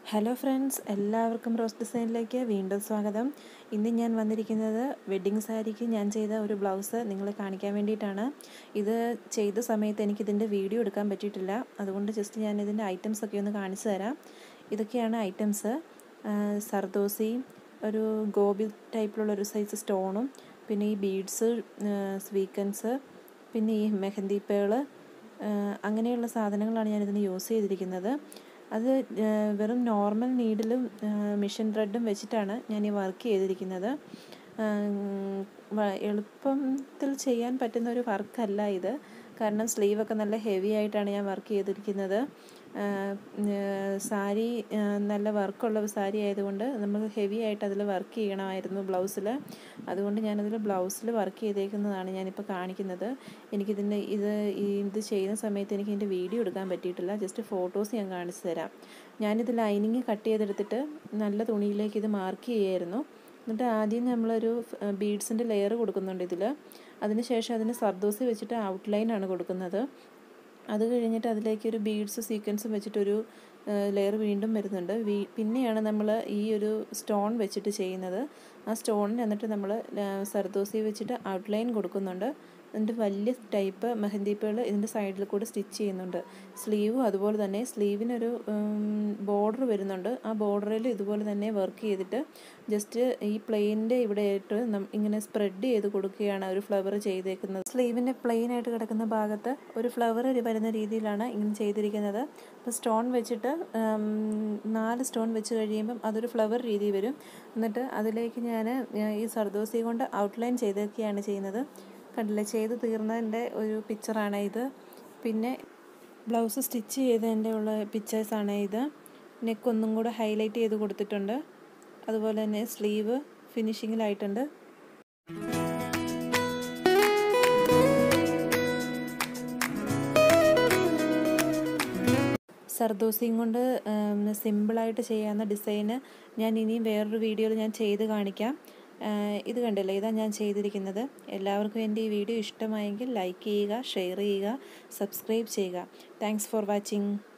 hello friends എല്ലാവർക്കും rose ഡിസൈനിലേക്ക് വീണ്ടും സ്വാഗതം ഇന്ന് ഞാൻ വന്നിരിക്കുന്നത് വെഡ്ഡിങ് സാരിക്ക് ഞാൻ ചെയ്ത ഒരു ബ്ലൗസ് നിങ്ങളെ കാണിക്കാൻ വേണ്ടിയിട്ടാണ് ഇത് ചെയ്ത സമയത്ത് എനിക്കിതിൻ്റെ വീഡിയോ എടുക്കാൻ പറ്റിയിട്ടില്ല അതുകൊണ്ട് ജസ്റ്റ് ഞാൻ ഇതിൻ്റെ ഐറ്റംസ് ഒക്കെ ഒന്ന് കാണിച്ചു തരാം ഇതൊക്കെയാണ് ഐറ്റംസ് സർദോസി ഒരു ഗോബി ടൈപ്പിലുള്ള ഒരു സൈസ് സ്റ്റോണും പിന്നെ ഈ ബീഡ്സ് സ്വീക്കൻസ് പിന്നെ ഈ മെഹന്തി പേള് അങ്ങനെയുള്ള സാധനങ്ങളാണ് ഞാനിതിന് യൂസ് ചെയ്തിരിക്കുന്നത് അത് വെറും നോർമൽ നീഡിലും മിഷൻ ത്രെഡും വെച്ചിട്ടാണ് ഞാൻ ഈ വർക്ക് ചെയ്തിരിക്കുന്നത് എളുപ്പത്തിൽ ചെയ്യാൻ പറ്റുന്ന ഒരു വർക്കല്ല ഇത് കാരണം സ്ലീവൊക്കെ നല്ല ഹെവി ആയിട്ടാണ് ഞാൻ വർക്ക് ചെയ്തിരിക്കുന്നത് സാരി നല്ല വർക്കുള്ള സാരി ആയതുകൊണ്ട് നമുക്ക് ഹെവി ആയിട്ട് അതിൽ വർക്ക് ചെയ്യണമായിരുന്നു ബ്ലൗസിൽ അതുകൊണ്ട് ഞാനതിൽ ബ്ലൗസിൽ വർക്ക് ചെയ്തേക്കുന്നതാണ് ഞാനിപ്പോൾ കാണിക്കുന്നത് എനിക്കിതിൻ്റെ ഇത് ഇത് ചെയ്യുന്ന സമയത്ത് എനിക്ക് ഇതിൻ്റെ വീഡിയോ എടുക്കാൻ പറ്റിയിട്ടില്ല ജസ്റ്റ് ഫോട്ടോസ് ഞാൻ കാണിച്ചു തരാം ഞാനിത് ലൈനിങ് കട്ട് ചെയ്തെടുത്തിട്ട് നല്ല തുണിയിലേക്ക് ഇത് മാർക്ക് ചെയ്യായിരുന്നു എന്നിട്ട് ആദ്യം നമ്മളൊരു ബീഡ്സിൻ്റെ ലെയർ കൊടുക്കുന്നുണ്ട് ഇതിൽ അതിനുശേഷം അതിന് സർദോസി വെച്ചിട്ട് ഔട്ട്ലൈനാണ് കൊടുക്കുന്നത് അത് കഴിഞ്ഞിട്ട് അതിലേക്ക് ഒരു ബീഡ്സ് സീക്വൻസും വെച്ചിട്ടൊരു ലെയർ വീണ്ടും വരുന്നുണ്ട് പിന്നെയാണ് നമ്മൾ ഈ ഒരു സ്റ്റോൺ വെച്ചിട്ട് ചെയ്യുന്നത് ആ സ്റ്റോണിന് എന്നിട്ട് നമ്മൾ സർദോസി വെച്ചിട്ട് ഔട്ട്ലൈൻ കൊടുക്കുന്നുണ്ട് എന്നിട്ട് വലിയ ടൈപ്പ് മെഹന്തിപ്പുകൾ ഇതിൻ്റെ സൈഡിൽ കൂടെ സ്റ്റിച്ച് ചെയ്യുന്നുണ്ട് സ്ലീവും അതുപോലെ തന്നെ സ്ലീവിനൊരു ബോർഡർ വരുന്നുണ്ട് ആ ബോർഡറിൽ ഇതുപോലെ തന്നെ വർക്ക് ചെയ്തിട്ട് ജസ്റ്റ് ഈ പ്ലെയിൻ്റെ ഇവിടെ ആയിട്ട് ഇങ്ങനെ സ്പ്രെഡ് ചെയ്ത് കൊടുക്കുകയാണ് ഒരു ഫ്ലവർ ചെയ്തേക്കുന്നത് സ്ലീവിൻ്റെ പ്ലെയിൻ ആയിട്ട് കിടക്കുന്ന ഭാഗത്ത് ഒരു ഫ്ലവർ വരുന്ന രീതിയിലാണ് ഇങ്ങനെ ചെയ്തിരിക്കുന്നത് അപ്പോൾ സ്റ്റോൺ വെച്ചിട്ട് നാല് സ്റ്റോൺ വെച്ച് കഴിയുമ്പം അതൊരു ഫ്ലവർ രീതി വരും എന്നിട്ട് അതിലേക്ക് ഞാൻ ഈ സർദോസി കൊണ്ട് ഔട്ട്ലൈൻ ചെയ്തൊക്കെയാണ് ചെയ്യുന്നത് കണ്ടില്ലേ ചെയ്ത് തീർന്നതിൻ്റെ ഒരു പിക്ചറാണ് ഇത് പിന്നെ ബ്ലൗസ് സ്റ്റിച്ച് ചെയ്തതിൻ്റെ ഉള്ള പിക്ചേഴ്സാണ് ഇത് നെക്ക് ഒന്നും കൂടെ ഹൈലൈറ്റ് ചെയ്ത് കൊടുത്തിട്ടുണ്ട് അതുപോലെ തന്നെ സ്ലീവ് ഫിനിഷിങ്ങിലായിട്ടുണ്ട് സർദോസിയും കൊണ്ട് സിമ്പിളായിട്ട് ചെയ്യാവുന്ന ഡിസൈന് ഞാൻ ഇനിയും വേറൊരു വീഡിയോയിൽ ഞാൻ ചെയ്ത് കാണിക്കാം ഇത് കണ്ടില്ലേ ഇതാണ് ഞാൻ ചെയ്തിരിക്കുന്നത് എല്ലാവർക്കും എൻ്റെ ഈ വീഡിയോ ഇഷ്ടമായെങ്കിൽ ലൈക്ക് ചെയ്യുക ഷെയർ ചെയ്യുക സബ്സ്ക്രൈബ് ചെയ്യുക താങ്ക്സ് ഫോർ വാച്ചിങ്